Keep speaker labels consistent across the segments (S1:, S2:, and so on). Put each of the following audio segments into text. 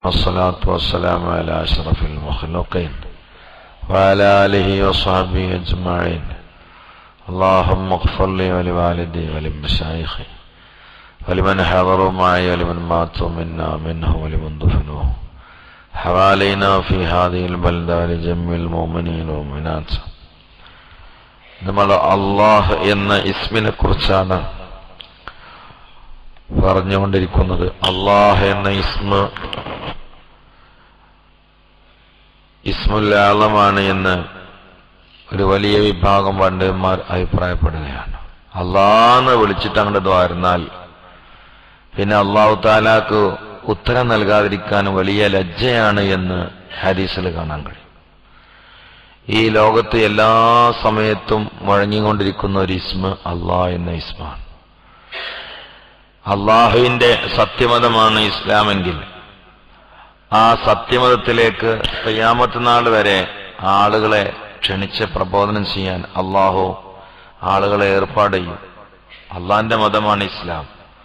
S1: والصلاة والسلام على أشرف المخلوقين وعلى آله وصحبه أجمعين اللهم اغفر لي ولوالدي ولمشايخي ولمن حضروا معي ولمن ماتوا منا منه ولمن دفنوا حوالينا في هذه البلدة ولجميع المؤمنين والمؤمنات നമ്മൾ അള്ളാഹ് എന്ന ഇസ്മിനെ കുറിച്ചാണ് പറഞ്ഞുകൊണ്ടിരിക്കുന്നത് അള്ളാഹ് എന്ന ഇസ്മ ഇസ്മുല്ലാളമാണ് എന്ന് ഒരു വലിയ വിഭാഗം പണ്ഡിതന്മാർ അഭിപ്രായപ്പെടുകയാണ് അള്ളാന്ന് വിളിച്ചിട്ട് അങ്ങോട്ട് ദ്വാരുന്നാൽ പിന്നെ അള്ളാഹു താലാക്ക് ഉത്തരം നൽകാതിരിക്കാൻ വലിയ ലജ്ജയാണ് എന്ന് ഹദീസിൽ കാണാൻ കഴിയും ഈ ലോകത്ത് എല്ലാ സമയത്തും മുഴങ്ങിക്കൊണ്ടിരിക്കുന്ന ഒരു ഇസ്മ അള്ളാഹ് എന്ന ഇസ്മാണ് അള്ളാഹുവിന്റെ സത്യമതമാണ് ഇസ്ലാമെങ്കിൽ ആ സത്യമതത്തിലേക്ക് കയ്യാമത്ത് നാൾ വരെ ആളുകളെ ക്ഷണിച്ച് പ്രബോധനം ചെയ്യാൻ അള്ളാഹു ആളുകളെ ഏർപ്പാട് ചെയ്യും അള്ളാന്റെ മതമാണ് ഇസ്ലാം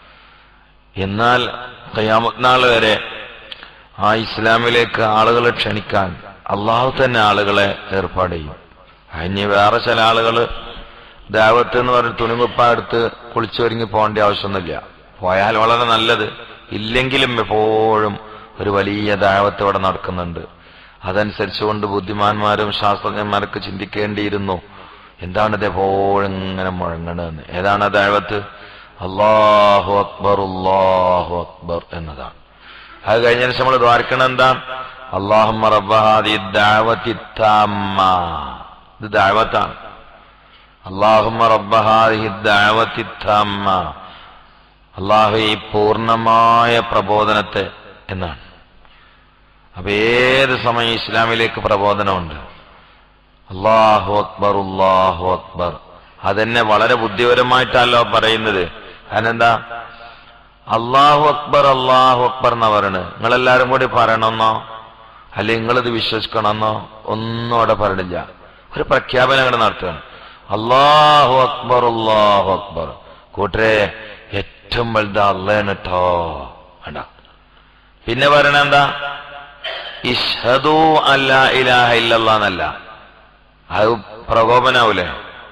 S1: എന്നാൽ കയ്യാമത്ത് നാൾ വരെ ആ ഇസ്ലാമിലേക്ക് ആളുകളെ ക്ഷണിക്കാൻ അള്ളാഹു തന്നെ ആളുകളെ ഏർപ്പാട് ചെയ്യും അതിന് വേറെ ചില ആളുകള് ദാവത്ത് എന്ന് പറഞ്ഞ് തുണിമുപ്പ എടുത്ത് കുളിച്ചൊരുങ്ങി പോകേണ്ട ആവശ്യമൊന്നുമില്ല പോയാൽ വളരെ നല്ലത് ഇല്ലെങ്കിലും എപ്പോഴും ഒരു വലിയ ദാവത്ത് ഇവിടെ നടക്കുന്നുണ്ട് അതനുസരിച്ചുകൊണ്ട് ബുദ്ധിമാന്മാരും ശാസ്ത്രജ്ഞന്മാരൊക്കെ ചിന്തിക്കേണ്ടിയിരുന്നു എന്താണ് ഇത് എപ്പോഴും ഇങ്ങനെ മുഴങ്ങണമെന്ന് ഏതാണ് ആ ദാവത്ത് അള്ളാഹു അക്ബർ അള്ളാഹു അക്ബർ എന്നതാണ് അത് കഴിഞ്ഞ ശേഷം നമ്മൾ ദ്വാരക്കണം എന്താ അള്ളാഹുമ്മ റബ്ബഹാദി ദഅവത്തി താമ്മ ഇത് ദഅവത്താണ് അള്ളാഹുമ്മ റബ്ബഹാദി ദഅവത്തി താമ്മ അള്ളാഹു ഈ പൂർണ്ണമായ പ്രബോധനത്തെ എന്നാണ് അപ്പൊ ഏത് സമയം ഇസ്ലാമിലേക്ക് പ്രബോധനമുണ്ട് അള്ളാഹു അക്ബർ അള്ളാഹു അക്ബർ അതെന്നെ വളരെ ബുദ്ധിപരമായിട്ടല്ലോ പറയുന്നത് അതിനെന്താ അള്ളാഹു അക്ബർ അള്ളാഹു അക്ബർ എന്നാ പറയണത് നിങ്ങളെല്ലാരും കൂടി പറയണമെന്നോ അല്ലെങ്കിൽ നിങ്ങളിത് വിശ്വസിക്കണമെന്നോ ഒന്നും അവിടെ പറയണില്ല ഒരു പ്രഖ്യാപനം അങ്ങനെ നടത്തുകയാണ് അള്ളാഹു അക്ബർ അള്ളാഹു അക്ബർ കൂട്ടരെ ഏറ്റവും വലുത് അള്ളേണ് കേട്ടോ വേണ്ട പിന്നെ പറയണ എന്താ ഇഷദു അല്ല ഇലാഹ ഇല്ലല്ലാന്നല്ല അത് പ്രകോപനാവൂലേ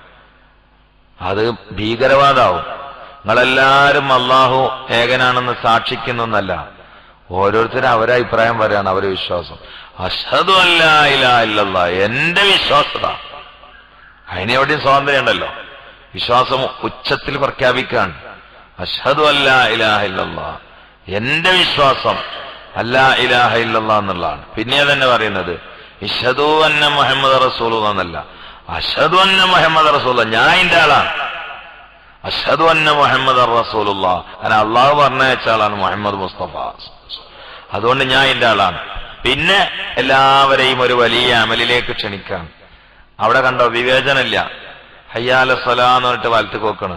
S1: അത് ഭീകരവാദാവും നിങ്ങളെല്ലാരും അള്ളാഹു ഏകനാണെന്ന് സാക്ഷിക്കുന്നല്ല ഓരോരുത്തരും അവരെ അഭിപ്രായം പറയാണ് അവരെ വിശ്വാസം അഷദു അല്ല ഇലാ ഇല്ലല്ലാ എന്റെ വിശ്വാസത അതിനെവിടെയും സ്വാതന്ത്ര്യം ഉണ്ടല്ലോ വിശ്വാസം ഉച്ചത്തിൽ പ്രഖ്യാപിക്കാണ് അഷദു അല്ല ഇലാഹ ഇല്ലല്ലാ എന്റെ വിശ്വാസം അല്ല ഇലാഹ ഇല്ലല്ലാ എന്നുള്ളതാണ് പിന്നെ തന്നെ പറയുന്നത് ഇഷദു അന്ന മുഹമ്മദ് റസൂൽ എന്നല്ല അഷദു അന്ന മുഹമ്മദ് റസൂൽ ഞാൻ എന്റെ ആളാണ് അഷദു അന്ന മുഹമ്മദ് റസൂലുള്ള അങ്ങനെ അള്ളാഹു പറഞ്ഞയച്ച ആളാണ് മുഹമ്മദ് മുസ്തഫ അതുകൊണ്ട് ഞാൻ എന്റെ ആളാണ് പിന്നെ എല്ലാവരെയും ഒരു വലിയ അമലിലേക്ക് ക്ഷണിക്കാൻ അവിടെ കണ്ടോ വിവേചനമില്ല ഹയ്യാല ഫല എന്ന് പറഞ്ഞിട്ട് വലത്ത് നോക്കണ്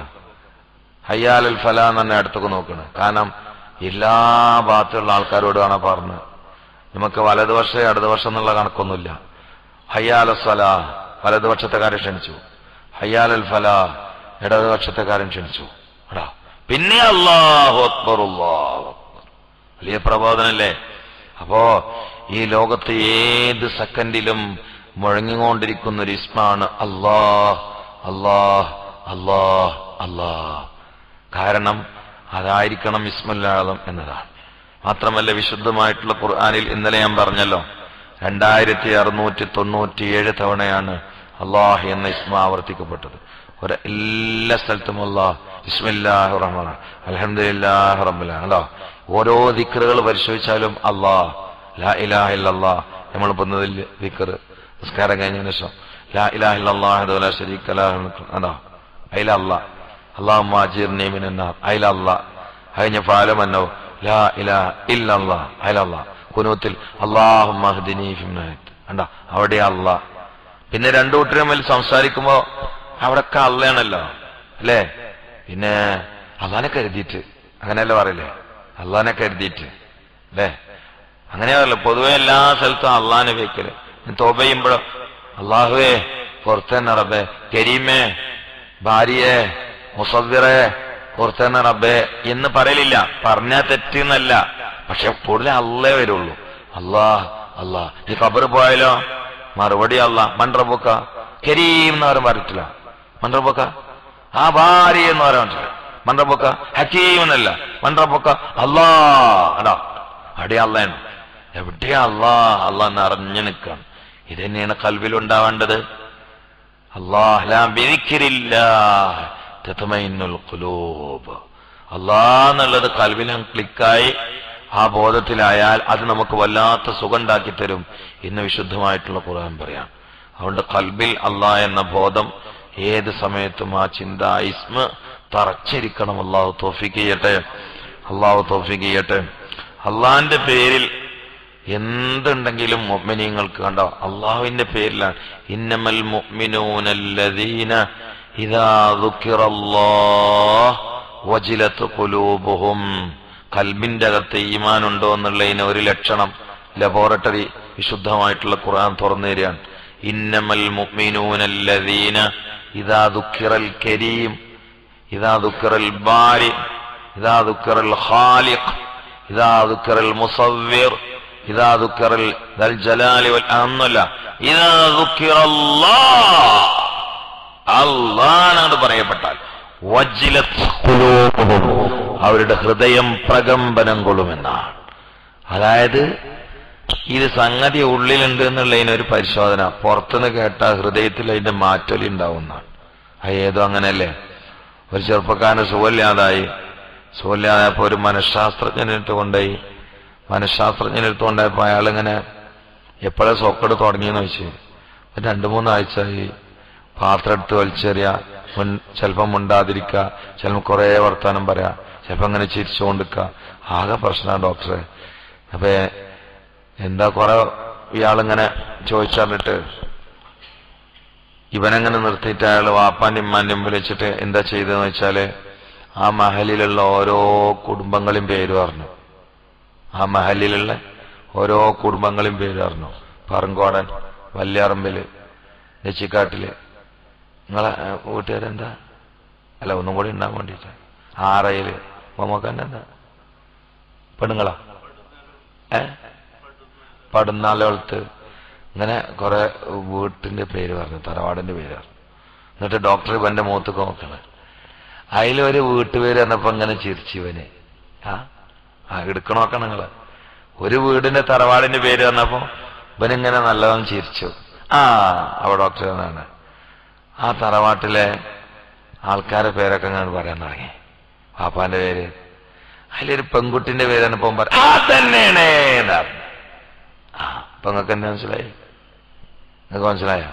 S1: ഹയ്യാലൽ ഫല എന്ന് തന്നെ അടുത്തൊക്കെ നോക്കണ് കാരണം എല്ലാ ഭാഗത്തുള്ള ആൾക്കാരോടാണ് പറഞ്ഞ് നമുക്ക് വലതുവർഷം ഇടതുവർഷം എന്നുള്ള കണക്കൊന്നുമില്ല ഹയ്യാല സ്വല വലതുപക്ഷത്തെക്കാരെ ക്ഷണിച്ചു ഹയ്യാലൽ ഫല ഇടതുപക്ഷത്തെക്കാരൻ ക്ഷണിച്ചു എടാ പിന്നെ അള്ളാഹു അക്ബർ അള്ളാഹു അക്ബർ വലിയ പ്രബോധനല്ലേ അപ്പോ ഈ ലോകത്ത് ഏത് സെക്കൻഡിലും മുഴങ്ങിക്കൊണ്ടിരിക്കുന്ന ഒരു ഇസ്മാണ് അള്ളാഹ് അള്ളാഹ് അള്ളാഹ് അള്ളാഹ് കാരണം അതായിരിക്കണം ഇസ്മുല്ലാദം എന്നതാണ് മാത്രമല്ല വിശുദ്ധമായിട്ടുള്ള ഖുർആാനിൽ ഇന്നലെ ഞാൻ പറഞ്ഞല്ലോ രണ്ടായിരത്തി അറുന്നൂറ്റി തൊണ്ണൂറ്റിയേഴ് തവണയാണ് അള്ളാഹ് എന്ന ഇസ്മ ആവർത്തിക്കപ്പെട്ടത് ഒരു എല്ലാ സ്ഥലത്തും അള്ളാഹ് ഇസ്മില്ലാഹ് റഹ്മാൻ അലഹദില്ലാഹ് റബ്ബുല അല്ലോ ഓരോ ദിക്കറുകൾ പരിശോധിച്ചാലും അള്ളാഹ് ലാ ഇലാഹ ഇല്ലല്ലാ നമ്മൾ പറഞ്ഞതിൽ ദിക്കറ് നിസ്കാരം കഴിഞ്ഞതിന് ശേഷം ലാ ഇലാഹ ഇല്ലല്ലാഹ് അതുപോലെ ശരീക്കലാഹ് അല്ലോ അയില അള്ളാഹ് അള്ളാഹു മാജിർനി മിനന്നാർ അയില അള്ളാഹ് കഴിഞ്ഞ ഫാലമന്നോ ലാ ഇലാഹ ഇല്ലല്ലാഹ് അയില അള്ളാഹ് കുനൂത്തിൽ അള്ളാഹു മഹ്ദിനി ഫിംനായത് കണ്ട അവിടെ അള്ളാഹ് പിന്നെ രണ്ടു കൂട്ടരും തമ്മിൽ സംസാരിക്കുമ്പോ അവിടൊക്കെ അള്ളയാണല്ലോ അല്ലേ പിന്നെ അള്ളഹാനെ കരുതിയിട്ട് അങ്ങനെയല്ലേ പറയില്ലേ അള്ളഹാനെ കരുതിയിട്ട് അല്ലേ അങ്ങനെയല്ലോ പൊതുവെ എല്ലാ സ്ഥലത്തും അള്ളഹാനെ വെക്കല് തോപ ചെയ്യുമ്പോഴോ അള്ളാഹുവേ പുറത്തന്നെ റബ്ബേ കരീമേ ഭാര്യയെ മുസവ്വിറെ പുറത്തന്നെ റബ്ബേ എന്ന് പറയലില്ല പറഞ്ഞാ തെറ്റെന്നല്ല പക്ഷെ കൂടുതൽ അള്ളേ വരുള്ളൂ അല്ലാ അല്ലാ ഈ ഖബർ പോയാലോ മറുപടി അല്ല മൺറബുക്ക കരീം എന്ന് പറയാൻ പറ്റില്ല മൺറബുക്ക ആ ഭാര്യ എന്ന് പറയാൻ പറ്റില്ല മൺറബുക്ക ഹക്കീം എന്നല്ല മൺറബുക്ക അല്ലാ അടാ അടി അള്ളയാണ് എവിടെയാ അല്ലാ അല്ലാ എന്ന് അറിഞ്ഞു നിൽക്കണം ഇത് തന്നെയാണ് കൽവിലുണ്ടാവേണ്ടത് അല്ലാഹ് ലാ ബിദിക്രില്ലാഹ് തത്മഇന്നുൽ ഖുലൂബ് അല്ലാഹ് എന്നുള്ളത് കൽവിലും ക്ലിക്കായി ആ ബോധത്തിലായാൽ അത് നമുക്ക് വല്ലാത്ത സുഖം ഉണ്ടാക്കി തരും ഇന്ന് വിശുദ്ധമായിട്ടുള്ള ഖുർആൻ പറയാം അതുകൊണ്ട് കൽബിൽ അള്ളാഹ് എന്ന ബോധം ഏത് സമയത്തും ആ ചിന്ത ഇസ്മ തറച്ചിരിക്കണം അള്ളാഹു തോഫിക്ക് ചെയ്യട്ടെ അള്ളാഹു തോഫിക്ക് ചെയ്യട്ടെ അള്ളാഹിന്റെ പേരിൽ എന്തുണ്ടെങ്കിലും മുഅ്മിനീങ്ങൾക്ക് കണ്ടോ അള്ളാഹുവിന്റെ പേരിലാണ് ഇന്നമൽ മുഅ്മിനൂനല്ലദീന ഇദാ ദുക്കിറല്ലാഹ് വജിലത്ത് ഖുലൂബുഹും കൽബിന്റെ അകത്ത് ഈമാൻ ഉണ്ടോ എന്നുള്ളതിന് ഒരു ലക്ഷണം ലബോറട്ടറി വിശുദ്ധമായിട്ടുള്ള ഖുർആൻ തുറന്നു തരികയാണ് ഇന്നമൽ മുഅ്മിനൂനല്ലദീന ഇദാ ദുക്കിറൽ കരീം ഇദാ ദുക്കിറൽ ബാരി ഇദാ ദുക്കിറൽ ഖാലിഖ് ഇദാ ദുക്കിറൽ മുസവ്വിർ ഇദാ ദുക്കിറൽ ദൽ ജലാലി വൽ അന്നല്ല ഇദാ ദുക്കിറല്ലാഹ് അള്ളാഹ് പറയപ്പെട്ടാൽ വജ്ജിലത്ത് ഖുലൂബുഹും. അവരുടെ ഹൃദയം പ്രകമ്പനം കൊള്ളുമെന്നാണ് അതായത് ഇത് സംഗതി ഉള്ളിലുണ്ട് എന്നുള്ളതിനൊരു പരിശോധന പുറത്തുനിന്ന് കേട്ട ഹൃദയത്തിൽ അതിന്റെ മാറ്റൊലി ഉണ്ടാവുന്നതാണ് അത് ഏതോ അങ്ങനെയല്ലേ ഒരു ചെറുപ്പക്കാരന് സുഖമില്ലാതായി സുഖമില്ലാതായപ്പോ ഒരു മനഃശാസ്ത്രജ്ഞനെടുത്ത് കൊണ്ടുപോയി മനഃശാസ്ത്രജ്ഞനെടുത്ത് കൊണ്ടുപോയപ്പോ അയാളിങ്ങനെ എപ്പോഴാ സോക്കട് തുടങ്ങിയെന്ന് വെച്ച് ഒരു രണ്ടു മൂന്നാഴ്ചയായി പാത്രം എടുത്ത് വലിച്ചെറിയ മുൻ ചിലപ്പം മുണ്ടാതിരിക്കുക ചിലപ്പോൾ കുറേ വർത്താനം പറയാ ചിലപ്പോൾ അങ്ങനെ ചിരിച്ചുകൊണ്ടിരിക്കുക ആകെ പ്രശ്നമാണ് ഡോക്ടറെ അപ്പൊ എന്താ കുറെ ഇയാളിങ്ങനെ ചോദിച്ചറിഞ്ഞിട്ട് ഇവനങ്ങനെ നിർത്തിയിട്ട് അയാൾ വാപ്പാന്റെ ഇമ്മാന്റെ മുമ്പിൽ വെച്ചിട്ട് എന്താ ചെയ്തതെന്ന് വെച്ചാല് ആ മഹലിലുള്ള ഓരോ കുടുംബങ്ങളും പേര് പറഞ്ഞു ആ മഹലിലുള്ള ഓരോ കുടുംബങ്ങളും പേര് പറഞ്ഞു പറങ്കോടൻ വല്യാറമ്പില് നെച്ചിക്കാട്ടില് നിങ്ങളെ ഏ, വീട്ടുകാരെന്താ അല്ല ഒന്നും കൂടി ഉണ്ടാകാൻ വേണ്ടിട്ട് ആറയില് മമ്മക്കാൻ്റെ എന്താ പെണ്ണുങ്ങളാ ഏ പടുന്നാലോളത്ത് ഇങ്ങനെ കുറെ വീട്ടിന്റെ പേര് പറഞ്ഞു തറവാടിന്റെ പേര് പറഞ്ഞു എന്നിട്ട് ഡോക്ടർ ഇവന്റെ മുഖത്ത് നോക്കണ അതിലൊരു വീട്ടുപേര് പറഞ്ഞപ്പോ ഇങ്ങനെ ചിരിച്ചു ഇവന് ആ ആ എടുക്കണോക്കണം നിങ്ങള് ഒരു വീടിന്റെ തറവാടിന്റെ പേര് പറഞ്ഞപ്പോ ഇവനിങ്ങനെ നല്ലതും ചിരിച്ചു ആ അവ ഡോക്ടർ എന്നാണ് ആ തറവാട്ടിലെ ആൾക്കാരെ പേരൊക്കെ അങ്ങനെ പറയാൻ തുടങ്ങി പാപ്പാന്റെ പേര് അതിലൊരു പെൺകുട്ടിന്റെ പേരാണ് ഇപ്പം പറ ആ തന്നെയാണ് എന്നാ പറഞ്ഞത്. ആ ഇപ്പൊ നിങ്ങൾക്ക് എന്താ മനസ്സിലായി നിങ്ങൾക്ക് മനസ്സിലായോ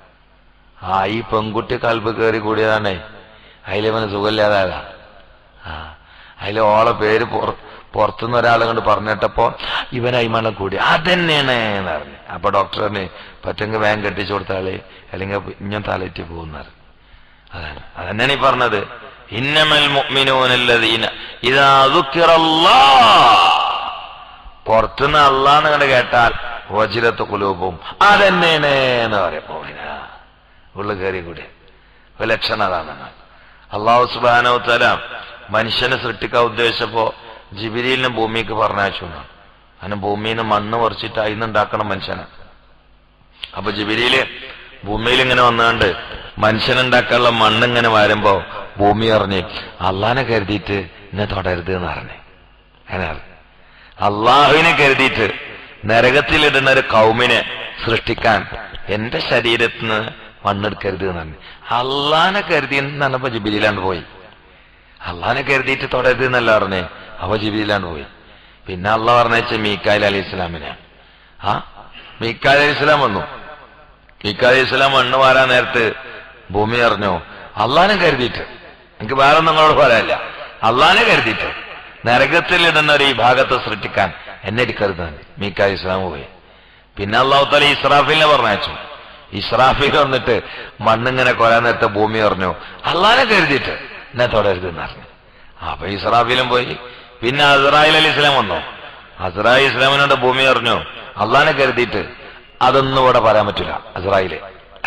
S1: ആ ഈ പെൺകുട്ടി കൽബ് കയറി കൂടിയതാണേ അതിലിവന് സുഖമില്ലാതായതാ ആ അതിൽ ഓളെ പേര് പുറ- പുറത്തുനിന്ന് ഒരാളെ കൊണ്ട് പറഞ്ഞിട്ടപ്പോ ഇവൻ അയിമണം കൂടി അതന്നെയാണ് എന്ന് പറഞ്ഞു അപ്പൊ ഡോക്ടറിന് പറ്റെങ്കിൽ വേഗം കെട്ടിച്ചു കൊടുത്താളെ അല്ലെങ്കിൽ ഇഞ്ഞം തലറ്റി പോകുന്നത് അതാണ് അതന്നെയാണ് ഈ പറഞ്ഞത് ഇന്നമൽ മുഅ്മിനൂനല്ലദീന ഇദാ ദുക്കിറല്ലാഹ് പുറത്തുനിന്ന് അള്ളാന്ന് കണ്ട് കേട്ടാൽ വജിലത്ത് കുലൂപും അതെന്നെയാണ് എന്ന് പറയപ്പോ ഉള്ളു കയറി കൂടി ഒരു ലക്ഷണം അതാണ് അള്ളാഹു സുബാനോ തല മനുഷ്യനെ സൃഷ്ടിക്കാൻ ഉദ്ദേശിച്ചപ്പോ ജിബിരിലിനെ ഭൂമിക്ക് പറഞ്ഞയച്ചു എന്നാണ് അതിന് ഭൂമിയിൽ നിന്ന് മണ്ണ് പറിച്ചിട്ട് അതിന്ന് ഉണ്ടാക്കണം മനുഷ്യനെ അപ്പൊ ജിബിരിയില് ഭൂമിയിൽ ഇങ്ങനെ വന്നുകൊണ്ട് മനുഷ്യനുണ്ടാക്കാനുള്ള മണ്ണ് ഇങ്ങനെ വരുമ്പോ ഭൂമി അറിഞ്ഞ് അള്ളാനെ കരുതിയിട്ട് എന്നെ തുടരുത് എന്ന് പറഞ്ഞു അങ്ങനെ അള്ളാഹുവിനെ കരുതിയിട്ട് നരകത്തിലിടുന്ന ഒരു കൗമിനെ സൃഷ്ടിക്കാൻ എന്റെ ശരീരത്തിൽ നിന്ന് മണ്ണെടുക്കരുത് എന്ന് പറഞ്ഞു അള്ളാനെ കരുതി എന്ന് പറഞ്ഞപ്പോ ജിബിലിയിലാണ് പോയി അള്ളാനെ കരുതിയിട്ട് തുടരുത് എന്നല്ല പറഞ്ഞേ അവ ജിബിലിയിലാണ് പോയി പിന്നെ അള്ളാഹ് പറഞ്ഞ മീക്കാൽ അലി ഇസ്ലാമിനെ ആ മീക്കാൽ അലി ഇസ്ലാം വന്നു മീക്കാൽ അലി ഇസ്ലാം മണ്ണ് വാരാൻ നേരത്ത് ഭൂമി അറിഞ്ഞു അള്ളാനെ കരുതിയിട്ട് എനിക്ക് വേറെ നിങ്ങളോട് പറയാനില്ല അള്ളാനെ കരുതിയിട്ട് നരകത്തിലിടുന്ന ഒരു ഈ ഭാഗത്ത് സൃഷ്ടിക്കാൻ എന്നെ എടുക്കരുത് മീക്കാൽ ഇസ്ലാം പോയി പിന്നെ അള്ളാഹു തല ഇസ്രാഫിലിനെ പറഞ്ഞയച്ചു ഇസ്രാഫിൽ വന്നിട്ട് മണ്ണിങ്ങനെ കൊരാൻ നേരത്തെ ഭൂമി പറഞ്ഞു അള്ളാനെ കരുതിയിട്ട് എന്നെ തുടരുത് എന്ന് പറഞ്ഞു അപ്പൊ ഇസ്രാഫിലും പോയി പിന്നെ അസ്രായിൽ അലി ഇസ്ലാം വന്നു അസ്രായി ഇസ്ലാമിനോട് ഭൂമി അറിഞ്ഞു അള്ളാനെ കരുതിയിട്ട് അതൊന്നും ഇവിടെ പറയാൻ പറ്റില്ല അസ്രായില്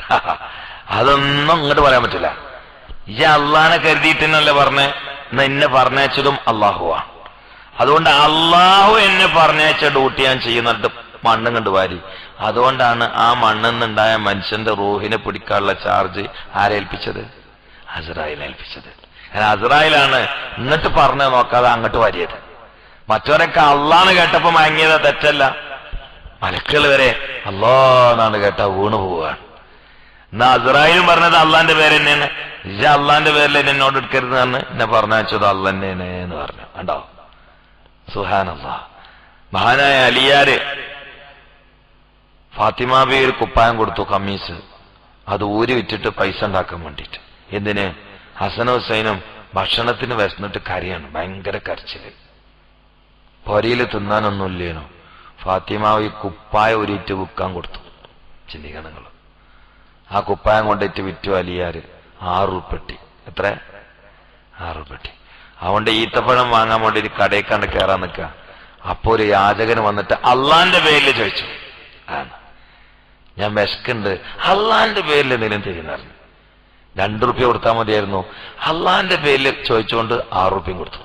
S1: അതൊന്നും ഇങ്ങോട്ട് പറയാൻ പറ്റില്ല ഈ അള്ളാനെ കരുതിയിട്ടെന്നല്ലേ പറഞ്ഞേ എന്നാ എന്നെ പറഞ്ഞയച്ചതും അള്ളാഹുവാ അതുകൊണ്ട് അള്ളാഹു എന്നെ പറഞ്ഞയച്ച ഡ്യൂട്ടി ഞാൻ ചെയ്യുന്നിട്ട് മണ്ണും കണ്ട് വാരി അതുകൊണ്ടാണ് ആ മണ്ണെന്നുണ്ടായ മനുഷ്യന്റെ റൂഹിനെ പിടിക്കാനുള്ള ചാർജ് ആരേൽപ്പിച്ചത് അസറായിൽ ഏൽപ്പിച്ചത് കാരണം അസറായിലാണ് എന്നിട്ട് പറഞ്ഞു നോക്കാതെ അങ്ങോട്ട് വാരിയത് മറ്റവരൊക്കെ അള്ളാന്ന് കേട്ടപ്പോ മയങ്ങിയത് തെറ്റല്ല മലക്കുകൾ വരെ അള്ളാന്നാണ് കേട്ടാ വീണു പോവുകയാണ് എന്നാ അസറായിലും പറഞ്ഞത് അള്ളാന്റെ പേര് തന്നെയാണ് ഇജ അള്ളാന്റെ പേരിൽ എന്നോട് എടുക്കരുത് എന്ന് എന്നെ പറഞ്ഞത് അള്ള തന്നെയാണ് എന്ന് പറഞ്ഞു കണ്ടോ സുഹാനല്ലാ മഹാനായ അലിയാര് ഫാത്തിമാബി ഒരു കുപ്പായം കൊടുത്തു കമ്മീസ് അത് ഊരി വിറ്റിട്ട് പൈസ ഉണ്ടാക്കാൻ വേണ്ടിയിട്ട് എന്തിന് ഹസൻ ഹുസൈനും ഭക്ഷണത്തിന് വിശന്നിട്ട് കരയാണ് ഭയങ്കര കരച്ചില് പൊരയിൽ തിന്നാനൊന്നുമില്ലേനോ ഫാത്തിമാവ് ഈ കുപ്പായ ഊരിയിട്ട് വിൽക്കാൻ കൊടുത്തു ചിന്തിക്കണം നിങ്ങൾ ആ കുപ്പായം കൊണ്ടിട്ട് വിറ്റു അലിയാര് ആറ് ഉൾപ്പെട്ടി എത്ര ആറ് ഉൾപ്പെട്ടി അതുകൊണ്ട് ഈത്തപ്പഴം വാങ്ങാൻ വേണ്ടി ഒരു കടയിൽ കണ്ട് കയറാൻ നിൽക്കുക അപ്പോ ഒരു യാചകന് വന്നിട്ട് അള്ളാന്റെ പേരിൽ ചോദിച്ചു ആണ് ഞാൻ വിശക്കുണ്ട് അള്ളാന്റെ പേരിൽ എന്തെങ്കിലും തരുന്നറിഞ്ഞു രണ്ടു റുപ്യ കൊടുത്താൽ മതിയായിരുന്നു അള്ളാന്റെ പേരിൽ ചോദിച്ചുകൊണ്ട് ആറ് റുപ്യം കൊടുത്തു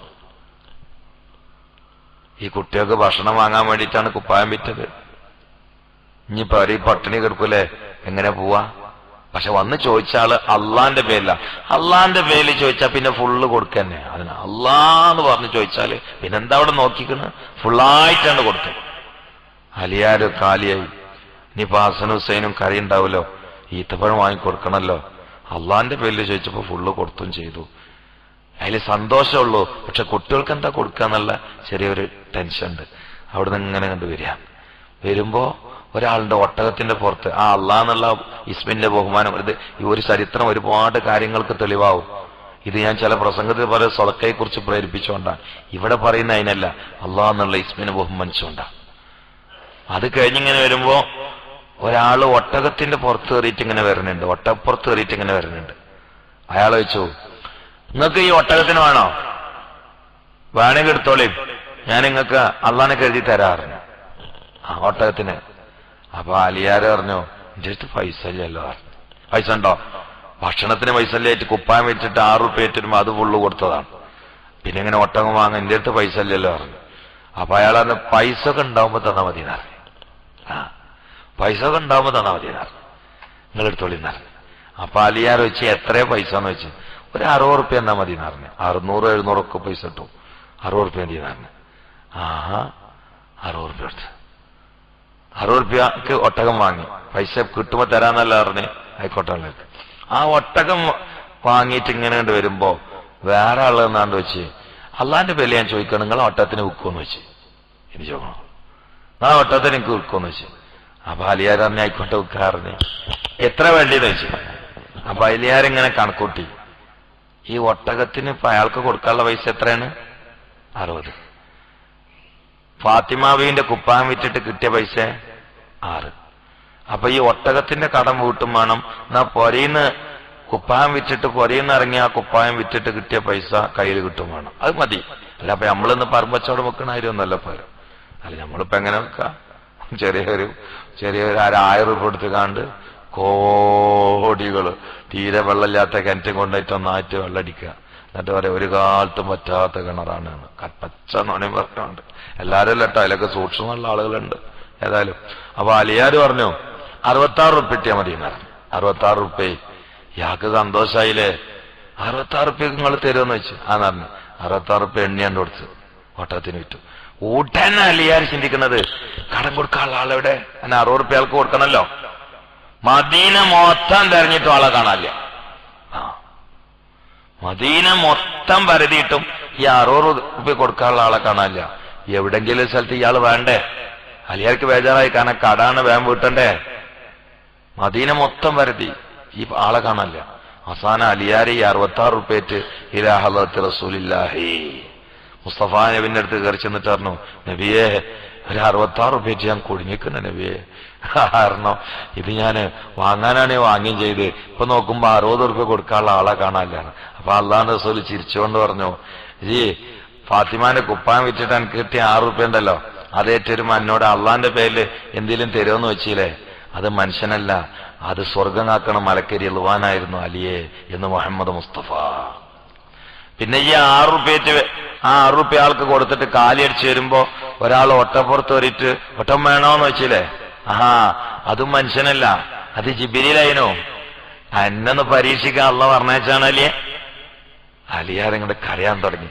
S1: ഈ കുട്ടികൾക്ക് ഭക്ഷണം വാങ്ങാൻ വേണ്ടിയിട്ടാണ് കുപ്പായം വിറ്റത് ഇനിയിപ്പോ അവര് ഈ പട്ടിണി കിടക്കൂലേ എങ്ങനെ പോവാ പക്ഷെ വന്ന് ചോദിച്ച ആള് അള്ളാന്റെ പേരില അള്ളാന്റെ പേരിൽ ചോദിച്ചാൽ പിന്നെ ഫുള്ള് കൊടുക്കന്നെ അതിന് അള്ളാന്ന് പറഞ്ഞ് ചോദിച്ചാല് പിന്നെ എന്താ അവിടെ നോക്കിക്കണ് ഫുള്ളായിട്ടാണ് കൊടുത്തത് അലിയാര് കാലിയായി ഇനിയിപ്പോ ഹസൻ ഹുസൈനും കറി ഉണ്ടാവുമല്ലോ ഈത്തപ്പഴം വാങ്ങി കൊടുക്കണല്ലോ അള്ളാന്റെ പേരിൽ ചോദിച്ചപ്പോ ഫുള്ള് കൊടുത്തും ചെയ്തു അതിൽ സന്തോഷമുള്ളൂ പക്ഷെ കുട്ടികൾക്ക് എന്താ കൊടുക്കാന്നുള്ള ചെറിയൊരു ടെൻഷൻ ഉണ്ട് അവിടെ നിന്ന് ഇങ്ങനെ കണ്ടു വരിക വരുമ്പോ ഒരാളുടെ ഒട്ടകത്തിന്റെ പുറത്ത് ആ അള്ളാന്നുള്ള ഇസ്മിന്റെ ബഹുമാനം ഇത് ഈ ഒരു ചരിത്രം ഒരുപാട് കാര്യങ്ങൾക്ക് തെളിവാവും ഇത് ഞാൻ ചില പ്രസംഗത്തിൽ പല സ്വതക്കയെ കുറിച്ച് പ്രേരിപ്പിച്ചുകൊണ്ടാണ് ഇവിടെ പറയുന്ന അതിനല്ല അള്ളാഹ് എന്നുള്ള ഇസ്മിനെ ബഹുമാനിച്ചുകൊണ്ടാണ് അത് കഴിഞ്ഞിങ്ങനെ വരുമ്പോ ഒരാള് ഒട്ടകത്തിന്റെ പുറത്ത് കയറിയിട്ട് ഇങ്ങനെ വരുന്നുണ്ട് ഒട്ടപ്പുറത്ത് കയറിയിട്ട് ഇങ്ങനെ വരുന്നുണ്ട് അയാൾ വെച്ചു നിങ്ങൾക്ക് ഈ ഒട്ടകത്തിന് വേണോ വേണമെങ്കിൽ എടുത്തോളേ ഞാൻ നിങ്ങൾക്ക് അള്ളാനെ കരുതി തരാറുണ്ട് ആ ഒട്ടകത്തിന് അപ്പൊ അലിയാര് പറഞ്ഞു എന്റെ അടുത്ത് പൈസ ഇല്ലല്ലോ പറഞ്ഞു. പൈസ ഉണ്ടോ ഭക്ഷണത്തിന് പൈസ ഇല്ലായിട്ട് കുപ്പായം വെച്ചിട്ട് ആറ് റുപ്യ ഏറ്റിരുമ്പോ അത് ഫുള്ള് കൊടുത്തതാണ് പിന്നെ ഇങ്ങനെ ഒട്ടകം വാങ്ങാൻ എന്റെ അടുത്ത് പൈസ ഇല്ലല്ലോ പറഞ്ഞു അപ്പൊ അയാൾ പറഞ്ഞു പൈസ ഒക്കെ ഉണ്ടാവുമ്പോ തന്നാ മതി എന്നറിഞ്ഞു ആ പൈസ ഒക്കെ ഉണ്ടാവുമ്പോ തന്നാ മതി എന്നറിഞ്ഞു നിങ്ങൾ എടുത്തോളി എന്നറിഞ്ഞു അപ്പൊ അലിയാർ വെച്ച് എത്രയാ പൈസ എന്ന് വെച്ച് ഒരു അറുപത് റുപ്യ എന്നാ മതി എന്നറിഞ്ഞു അറുന്നൂറ് എഴുന്നൂറൊക്കെ പൈസ കിട്ടും അറുപത് റുപ്യ മതി എന്നറിഞ്ഞു ആഹാ അറുപത് റുപ്യ എടുത്ത് അറുപത് റുപ്യക്ക് ഒട്ടകം വാങ്ങി പൈസ കിട്ടുമ്പോ തരാന്നല്ല പറഞ്ഞ് ആയിക്കോട്ടെ ആ ഒട്ടകം വാങ്ങിയിട്ട് ഇങ്ങനെ കണ്ട് വരുമ്പോ വേറെ ആള് എന്നാണ്ട് വെച്ച് അള്ളാന്റെ പേരിൽ ഞാൻ ചോദിക്കണം നിങ്ങൾ ഒട്ടത്തിന് വിൽക്കുമെന്ന് വെച്ച് ഇത് ചോദിക്കണം ആ ഒട്ടത്തിന് എനിക്ക് വിൽക്കുമെന്ന് വെച്ച് അപ്പൊ അലിയാരറിഞ്ഞ ആയിക്കോട്ടെ വിൽക്കാറിഞ്ഞ് എത്ര വേണ്ടിയെന്ന് വെച്ച് അപ്പൊ അലിയാരിങ്ങനെ കണക്കൂട്ടി ഈ ഒട്ടകത്തിന് ഇപ്പൊ അയാൾക്ക് കൊടുക്കാനുള്ള പൈസ എത്രയാണ് അറുപത് ഫാത്തിമാവിന്റെ കുപ്പായം വിറ്റിട്ട് കിട്ടിയ പൈസ ആറ് അപ്പൊ ഈ ഒട്ടകത്തിന്റെ കടം വീട്ടും വേണം എന്നാ പൊരയിന്ന് കുപ്പായം വിറ്റിട്ട് പൊരയിന്ന് ഇറങ്ങി ആ കുപ്പായം വിറ്റിട്ട് കിട്ടിയ പൈസ കയ്യിൽ കിട്ടും വേണം അത് മതി അല്ല അപ്പൊ നമ്മളിന്ന് പറമ്പച്ചോടെ വെക്കണായിരുന്നല്ല പോലും അല്ല നമ്മളിപ്പോ എങ്ങനെ വെക്കാം ചെറിയൊരു ചെറിയൊരു ഒരു ആയിരം രൂപ എടുത്ത് കാണ്ട് കോടികള് തീരെ വെള്ളമില്ലാത്ത കിണറ്റും കൊണ്ടായിട്ട് ഒന്നായിട്ട് വെള്ളടിക്കുക എന്നിട്ട് പറയാം ഒരു കാലത്തും പറ്റാത്ത കിണറാണ് എന്ന്. ക- പച്ച നുണയും പറഞ്ഞുണ്ട് എല്ലാരും അല്ല കേട്ടോ അതിലൊക്കെ സൂക്ഷ്മമുള്ള ആളുകളുണ്ട് ഏതായാലും അപ്പൊ അലിയാര് പറഞ്ഞു അറുപത്താറ് റുപ്യ കിട്ടിയാൽ മതി എന്ന് പറഞ്ഞു അറുപത്താറ് റുപ്യ ഇയാൾക്ക് സന്തോഷായില്ലേ അറുപത്താറ് റുപ്യ നിങ്ങൾ തരുമെന്ന് വെച്ചു ആ പറഞ്ഞു അറുപത്താറ് റുപ്യ എണ്ണിയാണ്ട് കൊടുത്തു ഓട്ടത്തിന് വിറ്റു ഉടനെ അലിയാർ ചിന്തിക്കുന്നത് കടം കൊടുക്കാനുള്ള ആളെവിടെ എന്നെ അറുപത് റുപ്യ ആൾക്ക് കൊടുക്കണല്ലോ മദീന മൊത്തം തെരഞ്ഞിട്ടും ആളെ കാണാനില്ല ആ മദീന മൊത്തം പരതിയിട്ടും ഈ അറുപത് റുപ്യ കൊടുക്കാനുള്ള ആളെ കാണാനില്ല എവിടെങ്കിലും ഒരു സ്ഥലത്ത് ഇയാൾ വേണ്ടേ അലിയാർക്ക് ബേജാറായി കാരണം കടാണ് വേഗം വീട്ടണ്ടേ മദീന മൊത്തം പരതി ഈ ആളെ കാണാനില്ല അവസാന അലിയാരി അറുപത്തി ആറ് റുപ്യേറ്റ് ഇലാഹലത്ത് റസൂലില്ലാഹി മുസ്തഫ നബിന്റെ അടുത്ത് കയറി ചെന്നിട്ട് പറഞ്ഞു നബിയെ ഒരു അറുപത്തി ആറ് റുപ്യേറ്റ് ഞാൻ കുടുങ്ങിക്കുന്ന നബിയെ കാരണം ഇത് ഞാൻ വാങ്ങാനാണ് വാങ്ങുകയും ചെയ്ത് ഇപ്പൊ നോക്കുമ്പോ അറുപത് റുപ്യ കൊടുക്കാനുള്ള ആളെ കാണാനില്ലാണ് അപ്പൊ അള്ളാഹ് റസൂൽ ചിരിച്ചുകൊണ്ട് പറഞ്ഞു ജി ഫാത്തിമാന്റെ കുപ്പായം വിറ്റിട്ട് എനിക്ക് കിട്ടിയ ആറ് റുപ്യ ഉണ്ടല്ലോ അതേറ്റൊരുമ്പോ എന്നോട് അള്ളാന്റെ പേരിൽ എന്തെങ്കിലും തരുമെന്ന് വെച്ചില്ലേ അത് മനുഷ്യനല്ല അത് സ്വർഗമാക്കണ മലക്കരി എളുവാനായിരുന്നു അലിയെ എന്ന് മുഹമ്മദ് മുസ്തഫ പിന്നെ ഈ ആറ് റുപ്യേറ്റ് ആ ആറ് റുപ്യ ആൾക്ക് കൊടുത്തിട്ട് കാലിയടിച്ച് വരുമ്പോ ഒരാൾ ഒട്ടപ്പുറത്ത് കയറിയിട്ട് ഒട്ടം വേണോന്ന് വെച്ചില്ലേ ആഹാ അതും മനുഷ്യനല്ല അത് ജിബിരിയിലായിനോ എന്നൊന്ന് പരീക്ഷിക്കാൻ അള്ള പറഞ്ഞാണ് അലിയെ അലിയാരങ്ങോട്ട് കരയാൻ തുടങ്ങി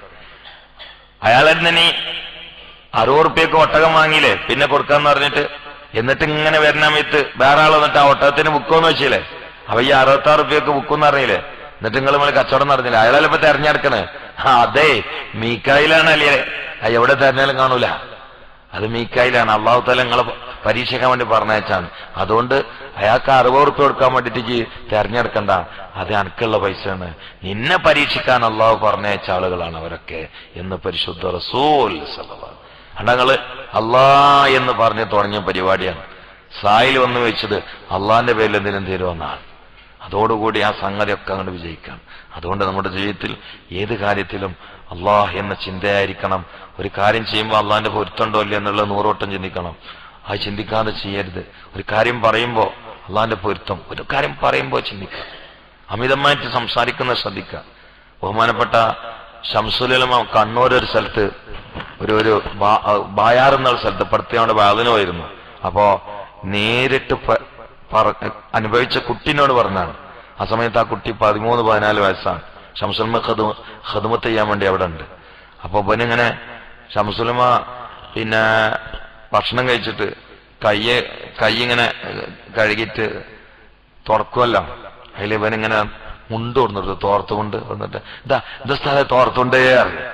S1: അയാൾ തന്നെ അറുപത് റുപ്യക്ക് ഒട്ടകം വാങ്ങിയില്ലേ പിന്നെ കൊടുക്കാന്ന് പറഞ്ഞിട്ട് എന്നിട്ട് ഇങ്ങനെ വരുന്ന സമയത്ത് വേറെ ആൾ വന്നിട്ട് ആ ഒട്ടകത്തിന് ബുക്കോന്ന് വെച്ചില്ലേ അപ്പൊ ഈ അറുപത്തി ആറ് റുപ്യക്ക് ബുക്കെന്ന് അറിയില്ലേ എന്നിട്ട് നിങ്ങൾ നമ്മൾ കച്ചവടം നടന്നില്ല അയാളെ ഇപ്പൊ തെരഞ്ഞെടുക്കണേ ആ അതെ മീക്കായിലാണ് അല്ലേ ആ എവിടെ തെരഞ്ഞാലും കാണൂല അത് മീക്കായിലാണ് അള്ളാഹു തല നിങ്ങളെ പരീക്ഷിക്കാൻ വേണ്ടി പറഞ്ഞയച്ചാണ് അതുകൊണ്ട് അയാൾക്ക് അറുപത് റുപ്യ കൊടുക്കാൻ വേണ്ടിട്ട് ജി തെരഞ്ഞെടുക്കണ്ട അത് അനക്കുള്ള പൈസയാണ് നിന്നെ പരീക്ഷിക്കാൻ അള്ളാഹു പറഞ്ഞയച്ച ആളുകളാണ് അവരൊക്കെ എന്ന് പരിശുദ്ധ റസൂൽ അണ്ടങ്ങള് അള്ളാ എന്ന് പറഞ്ഞ് തുടങ്ങിയ പരിപാടിയാണ് സായിൽ വന്ന് വെച്ചത് അള്ളാന്റെ പേരിൽ എന്തിനും തീരുമെന്നാണ് അതോടുകൂടി ആ സംഗതിയൊക്കെ അങ്ങോട്ട് വിജയിക്കാം അതുകൊണ്ട് നമ്മുടെ ജീവിതത്തിൽ ഏത് കാര്യത്തിലും അള്ളാഹ് എന്ന ചിന്തയായിരിക്കണം ഒരു കാര്യം ചെയ്യുമ്പോൾ അള്ളാഹിന്റെ പൊരുത്തമുണ്ടോ ഇല്ല എന്നുള്ളത് നൂറോട്ടം ചിന്തിക്കണം അത് ചിന്തിക്കാതെ ചെയ്യരുത് ഒരു കാര്യം പറയുമ്പോൾ അള്ളാഹിന്റെ പൊരുത്തം ഒരു കാര്യം പറയുമ്പോൾ ചിന്തിക്കുക അമിതമായിട്ട് സംസാരിക്കുന്ന ശ്രദ്ധിക്കുക ബഹുമാനപ്പെട്ട ഷംസുലമ കണ്ണൂർ ഒരു സ്ഥലത്ത് ഒരു ഒരു ബാ- ബായാർ എന്ന സ്ഥലത്ത് പടുത്തിയോണ്ട് വാതിന് പോയിരുന്നു അപ്പോ നേരിട്ട് പ- പറ- അനുഭവിച്ച കുട്ടിനോട് പറഞ്ഞാണ് ആ സമയത്ത് ആ കുട്ടി പതിമൂന്ന് പതിനാല് വയസ്സാണ് ഷംസുൽമ ഖദു ഖദുമത്ത് ചെയ്യാൻ വേണ്ടി അവിടെ ഉണ്ട് അപ്പൊ ഇവനിങ്ങനെ ഷംസുലമ പിന്നെ ഭക്ഷണം കഴിച്ചിട്ട് കയ്യെ കൈ ഇങ്ങനെ കഴുകിയിട്ട് തുറക്കുമല്ലോ അതിൽ ഇവനിങ്ങനെ മുണ്ട് കൊടുത്തിട്ട് തോർത്തുകൊണ്ട് വന്നിട്ട് ഇതാ ഇത് സ്ഥലം തോർത്തുണ്ടേ അറിയാം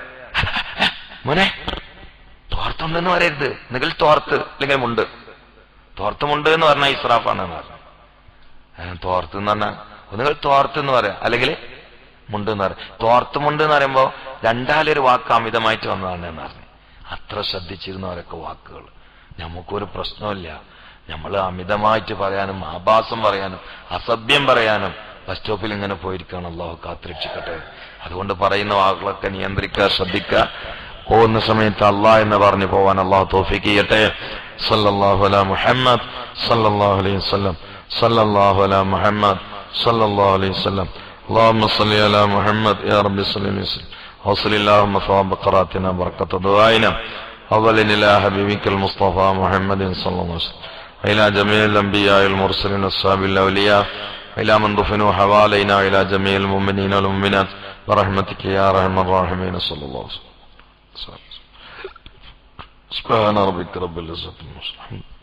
S1: മോനെ തോർത്തുണ്ടെന്ന് പറയരുത് നിങ്ങൾ തോർത്ത് അല്ലെങ്കിൽ മുണ്ട് തോർത്തുമുണ്ട് എന്ന് പറഞ്ഞാൽ ഇസ്രാഫാണ് എന്ന് പറഞ്ഞു ഏ, തോർത്ത് എന്ന് പറഞ്ഞാൽ ഒന്നുകിൽ തോർത്ത് എന്ന് പറയാം അല്ലെങ്കിൽ മുണ്ട് എന്ന് പറയാം തോർത്തുമുണ്ട് എന്ന് പറയുമ്പോ രണ്ടാലൊരു വാക്ക് അമിതമായിട്ട് വന്നതാണ് എന്ന് പറഞ്ഞു അത്ര ശ്രദ്ധിച്ചിരുന്നവരൊക്കെ വാക്കുകൾ നമുക്കൊരു പ്രശ്നമില്ല നമ്മൾ അമിതമായിട്ട് പറയാനും ആഭാസം പറയാനും അസഭ്യം പറയാനും ബസ് സ്റ്റോപ്പിൽ ഇങ്ങനെ പോയിരിക്കണം അള്ളാഹു കാത്തിരക്ഷിക്കട്ടെ അതുകൊണ്ട് പറയുന്ന വാക്കുകളൊക്കെ നിയന്ത്രിക്കുക ശ്രദ്ധിക്കുക പോകുന്ന സമയത്ത് അള്ളാഹ് എന്ന് പറഞ്ഞു പോവാൻ അള്ളാഹു തോഫിക്ക് ചെയ്യട്ടെ സല്ലല്ലാഹു അലാ മുഹമ്മദ് സല്ലല്ലാഹു അലൈഹി വസല്ലം സല്ലല്ലാഹു അലാ മുഹമ്മദ് സല്ലല്ലാഹു അലൈഹി വസല്ലം اللهم صل على محمد يا رب صل وسلم وصل اللهم ثواب قراتنا بركة دعائنا أول إلى حبيبك المصطفى محمد صلى الله عليه وسلم وإلى جميع الأنبياء المرسلين الصحابة الأولياء إلى من دفنوا حوالينا إلى جميع المؤمنين والمؤمنات برحمتك يا أرحم الراحمين صلى الله عليه وسلم سبحان ربك رب العزة والسلام